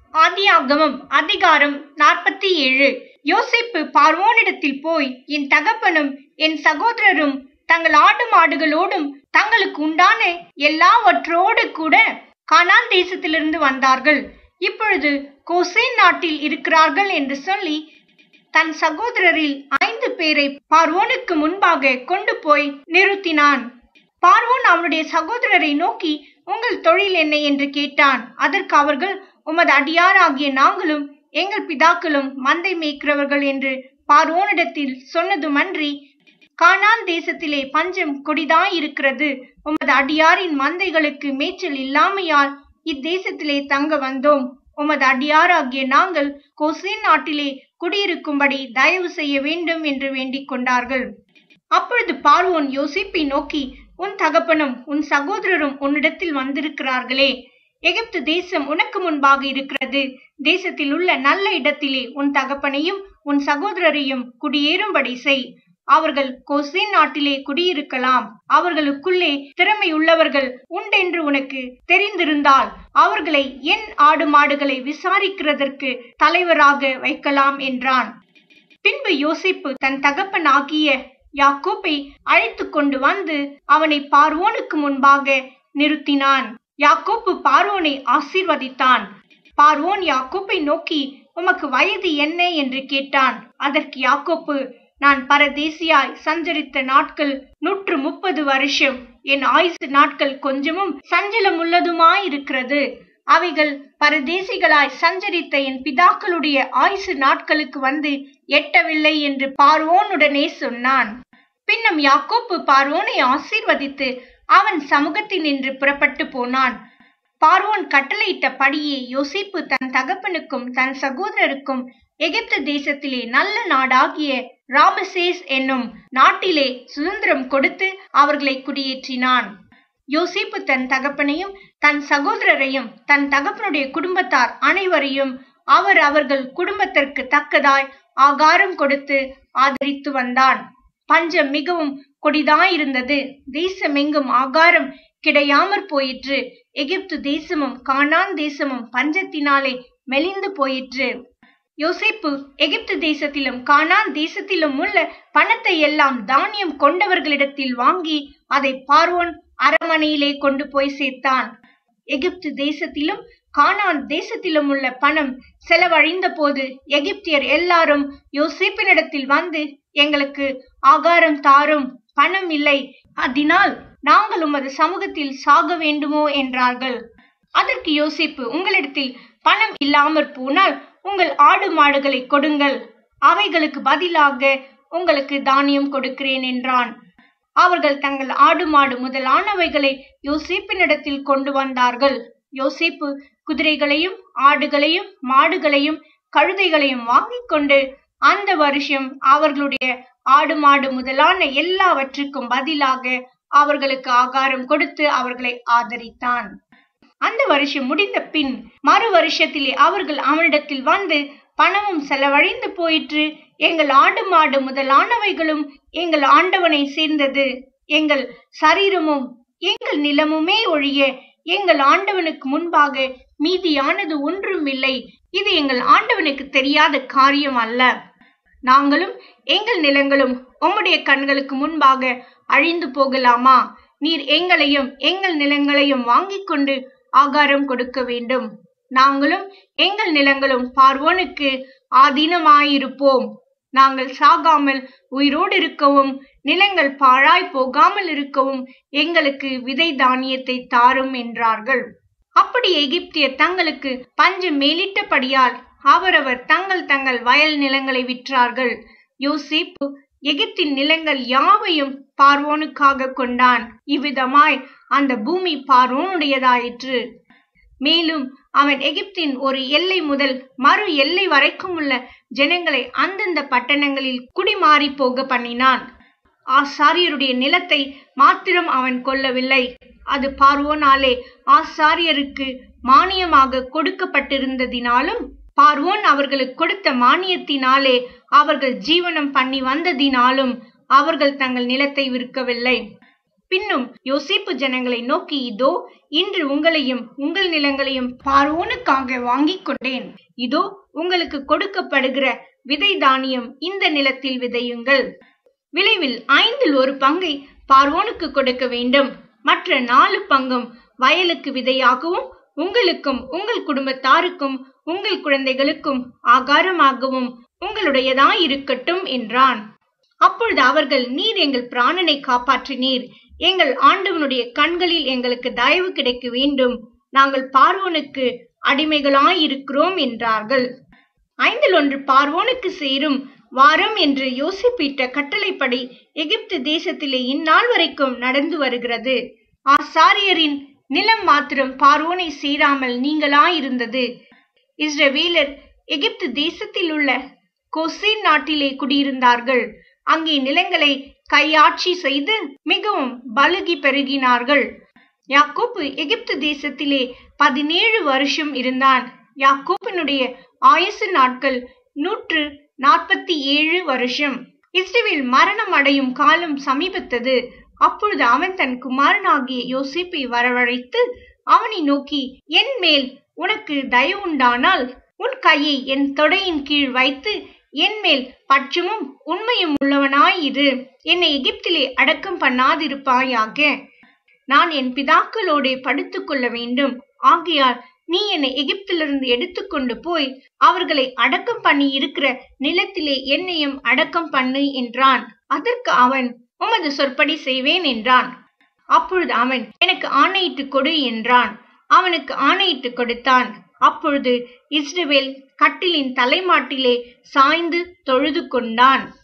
ஆதியாகமம் அதிகாரம் நாற்பத்தி ஏழு யோசேப்பு பார்வோனிடத்தில் போய் என் தகப்பனும் என் சகோதரரும் தங்கள் ஆடு மாடுகளோடும் தங்களுக்கு உண்டான எல்லாவற்றோடு கூட கானான் தேசத்திலிருந்து வந்தார்கள் இப்பொழுது கோசேன் நாட்டில் இருக்கிறார்கள் என்று சொல்லி தன் சகோதரரில் ஐந்து பேரை பார்வோனுக்கு முன்பாக கொண்டு போய் நிறுத்தினான் பார்வோன் அவனுடைய சகோதரரை நோக்கி உங்கள் தொழில் என்ன என்று கேட்டான் அதற்கு அவர்கள் உமது அடியாராகிய நாங்களும் எங்கள் பிதாக்களும் மந்தை மேய்க்கிறவர்கள் என்று பார்வோனிடத்தில் சொன்னதுமன்றி கானான் தேசத்திலே பஞ்சம் கொடிதாயிருக்கிறது உமது அடியாரின் மந்தைகளுக்கு மேய்ச்சல் இல்லாமையால் இத்தேசத்திலே தங்க வந்தோம் உமது அடியாராகிய நாங்கள் கோசேன் நாட்டிலே குடியிருக்கும்படி தயவு செய்ய வேண்டும் என்று வேண்டிக் கொண்டார்கள் அப்பொழுது பார்வோன் யோசிப்பை நோக்கி உன் தகப்பனும் உன் சகோதரரும் உன்னிடத்தில் வந்திருக்கிறார்களே எகிப்து தேசம் உனக்கு முன்பாக இருக்கிறது தேசத்தில் உள்ள நல்ல இடத்திலே உன் தகப்பனையும் உன் சகோதரரையும் குடியேறும்படி செய் அவர்கள் கோசேன் நாட்டிலே குடியிருக்கலாம் அவர்களுக்குள்ளே திறமை உள்ளவர்கள் உண்டென்று உனக்கு தெரிந்திருந்தால் அவர்களை என் ஆடு மாடுகளை விசாரிக்கிறதற்கு தலைவராக வைக்கலாம் என்றான் பின்பு யோசிப்பு தன் தகப்பன் ஆகிய யாக்கோப்பை அழைத்து கொண்டு வந்து அவனை பார்வோனுக்கு முன்பாக நிறுத்தினான் யாக்கோப்பு பார்வோனை ஆசீர்வதித்தான் பார்வோன் யாக்கோப்பை நோக்கி உமக்கு வயது என்ன என்று கேட்டான் அதற்கு யாக்கோப்பு நான் பரதேசியாய் சஞ்சரித்த நாட்கள் நூற்று முப்பது வருஷம் என் ஆயுசு நாட்கள் கொஞ்சமும் சஞ்சலமுள்ளதுமாயிருக்கிறது அவைகள் பரதேசிகளாய் சஞ்சரித்த என் பிதாக்களுடைய ஆயுசு நாட்களுக்கு வந்து எட்டவில்லை என்று பார்வோனுடனே சொன்னான் பின்னும் யாக்கோப்பு பார்வோனை ஆசீர்வதித்து அவன் சமூகத்தில் நின்று புறப்பட்டு போனான் பார்வோன் கட்டளையிட்டபடியே யோசிப்பு தன் தகப்பனுக்கும் தன் சகோதரருக்கும் எகிப்து தேசத்திலே நல்ல நாடாகிய ராமசேஸ் என்னும் நாட்டிலே சுதந்திரம் கொடுத்து அவர்களை குடியேற்றினான் யோசிப்பு தன் தகப்பனையும் தன் சகோதரரையும் தன் தகப்பனுடைய குடும்பத்தார் அனைவரையும் அவர் அவர்கள் குடும்பத்திற்கு தக்கதாய் ஆகாரம் கொடுத்து ஆதரித்து வந்தான் பஞ்சம் மிகவும் கொடிதாயிருந்தது தேசமெங்கும் ஆகாரம் கிடையாமற் போயிற்று எகிப்து தேசமும் கானான் தேசமும் பஞ்சத்தினாலே மெலிந்து போயிற்று யோசேப்பு எகிப்து தேசத்திலும் கானான் தேசத்திலும் உள்ள பணத்தை எல்லாம் தானியம் கொண்டவர்களிடத்தில் வாங்கி அதை பார்வோன் அரமனையிலே கொண்டு போய் சேர்த்தான் எகிப்து தேசத்திலும் கானான் தேசத்திலும் உள்ள பணம் செலவழிந்த போது எகிப்தியர் எல்லாரும் யோசேப்பினிடத்தில் வந்து எங்களுக்கு ஆகாரம் தாரும் பணம் இல்லை அதனால் நாங்கள் உமது சமூகத்தில் சாக வேண்டுமோ என்றார்கள் அதற்கு யோசிப்பு உங்களிடத்தில் பணம் இல்லாமற் போனால் உங்கள் ஆடு மாடுகளை கொடுங்கள் அவைகளுக்கு பதிலாக உங்களுக்கு தானியம் கொடுக்கிறேன் என்றான் அவர்கள் தங்கள் ஆடு மாடு முதலானவைகளை யோசேப்பினிடத்தில் கொண்டு வந்தார்கள் யோசேப்பு குதிரைகளையும் ஆடுகளையும் மாடுகளையும் கழுதைகளையும் வாங்கிக் கொண்டு அந்த வருஷம் அவர்களுடைய ஆடு மாடு முதலான எல்லாவற்றுக்கும் பதிலாக அவர்களுக்கு ஆகாரம் கொடுத்து அவர்களை ஆதரித்தான் அந்த வருஷம் முடிந்த பின் மறு வருஷத்திலே அவர்கள் அவனிடத்தில் வந்து பணமும் செலவழிந்து போயிற்று எங்கள் ஆடு மாடு முதலானவைகளும் எங்கள் ஆண்டவனை சேர்ந்தது எங்கள் சரீரமும் எங்கள் நிலமுமே ஒழிய எங்கள் ஆண்டவனுக்கு முன்பாக மீதியானது ஒன்றும் இல்லை இது எங்கள் ஆண்டவனுக்கு தெரியாத காரியம் அல்ல நாங்களும் எங்கள் நிலங்களும் உம்முடைய கண்களுக்கு முன்பாக அழிந்து போகலாமா நீர் எங்களையும் எங்கள் நிலங்களையும் வாங்கிக் கொண்டு ஆகாரம் கொடுக்க வேண்டும் நாங்களும் எங்கள் நிலங்களும் பார்வோனுக்கு ஆதீனமாயிருப்போம் நாங்கள் சாகாமல் உயிரோடு இருக்கவும் நிலங்கள் பாழாய் போகாமல் இருக்கவும் எங்களுக்கு விதை தானியத்தை தாரும் என்றார்கள் அப்படி எகிப்தியர் தங்களுக்கு பஞ்சம் மேலிட்டபடியால் அவரவர் தங்கள் தங்கள் வயல் நிலங்களை விற்றார்கள் யோசிப்பு எகிப்தின் நிலங்கள் யாவையும் பார்வோனுக்காக கொண்டான் இவ்விதமாய் அந்த பூமி பார்வோனுடையதாயிற்று மேலும் அவன் எகிப்தின் ஒரு எல்லை முதல் மறு எல்லை வரைக்கும் உள்ள ஜனங்களை அந்தந்த பட்டணங்களில் குடிமாறி போக பண்ணினான் ஆசாரியருடைய நிலத்தை மாத்திரம் அவன் கொல்லவில்லை அது பார்வோனாலே ஆசாரியருக்கு மானியமாக கொடுக்கப்பட்டிருந்ததினாலும் பார்வோன் அவர்களுக்கு கொடுத்த மானியத்தினாலே அவர்கள் ஜீவனம் பண்ணி வந்ததினாலும் அவர்கள் தங்கள் நிலத்தை விற்கவில்லை பின்னும் யோசேப்பு ஜனங்களை நோக்கி இதோ இன்று உங்களையும் உங்கள் நிலங்களையும் பார்வோனுக்காக வாங்கிக் கொண்டேன் இதோ உங்களுக்கு கொடுக்கப்படுகிற விதை தானியம் இந்த நிலத்தில் விதையுங்கள் விளைவில் ஐந்தில் ஒரு பங்கை பார்வோனுக்கு கொடுக்க வேண்டும் மற்ற நாலு பங்கும் வயலுக்கு விதையாகவும் உங்களுக்கும் உங்கள் குடும்பத்தாருக்கும் உங்கள் குழந்தைகளுக்கும் ஆகாரமாகவும் உங்களுடையதாய் இருக்கட்டும் என்றான் அப்பொழுது அவர்கள் நீர் எங்கள் பிராணனை காப்பாற்றினீர் எங்கள் ஆண்டவனுடைய கண்களில் எங்களுக்கு தயவு கிடைக்க வேண்டும் நாங்கள் பார்வோனுக்கு அடிமைகளாயிருக்கிறோம் என்றார்கள் ஐந்தில் ஒன்று பார்வோனுக்கு சேரும் வாரம் என்று யோசிப்பிட்ட கட்டளைப்படி எகிப்து தேசத்திலே இந்நாள் வரைக்கும் நடந்து வருகிறது ஆசாரியரின் நிலம் மாத்திரம் பார்வோனை சேராமல் நீங்களாயிருந்தது இஸ்ரவேலர் எகிப்து தேசத்தில் உள்ள கொசீன் நாட்டிலே குடியிருந்தார்கள் அங்கே நிலங்களை கையாட்சி செய்து மிகவும் பலுகி பெருகினார்கள் யாக்கோப்பு எகிப்து தேசத்திலே பதினேழு வருஷம் இருந்தான் யாக்கோப்பினுடைய ஆயுசு நாட்கள் நூற்று நாற்பத்தி ஏழு வருஷம் இஸ்ரேல் மரணம் அடையும் காலம் சமீபத்தது அப்பொழுது அவன் தன் குமாரனாகிய யோசிப்பை வரவழைத்து அவனை நோக்கி என் மேல் உனக்கு தயவுண்டானால் உன் கையை என் தொடையின் கீழ் வைத்து என் மேல் பட்சமும் உண்மையும் உள்ளவனாயிரு என்னை எகிப்திலே அடக்கம் பண்ணாதிருப்பாயாக நான் என் பிதாக்களோடே படுத்துக் கொள்ள வேண்டும் ஆகையால் நீ என்னை எகிப்திலிருந்து எடுத்துக்கொண்டு போய் அவர்களை அடக்கம் பண்ணி இருக்கிற நிலத்திலே என்னையும் அடக்கம் பண்ணு என்றான் அதற்கு அவன் உமது சொற்படி செய்வேன் என்றான் அப்பொழுது அவன் எனக்கு ஆணையிட்டு கொடு என்றான் அவனுக்கு ஆணையிட்டு கொடுத்தான் அப்பொழுது இஸ்ரவேல் கட்டிலின் தலைமாட்டிலே சாய்ந்து தொழுது கொண்டான்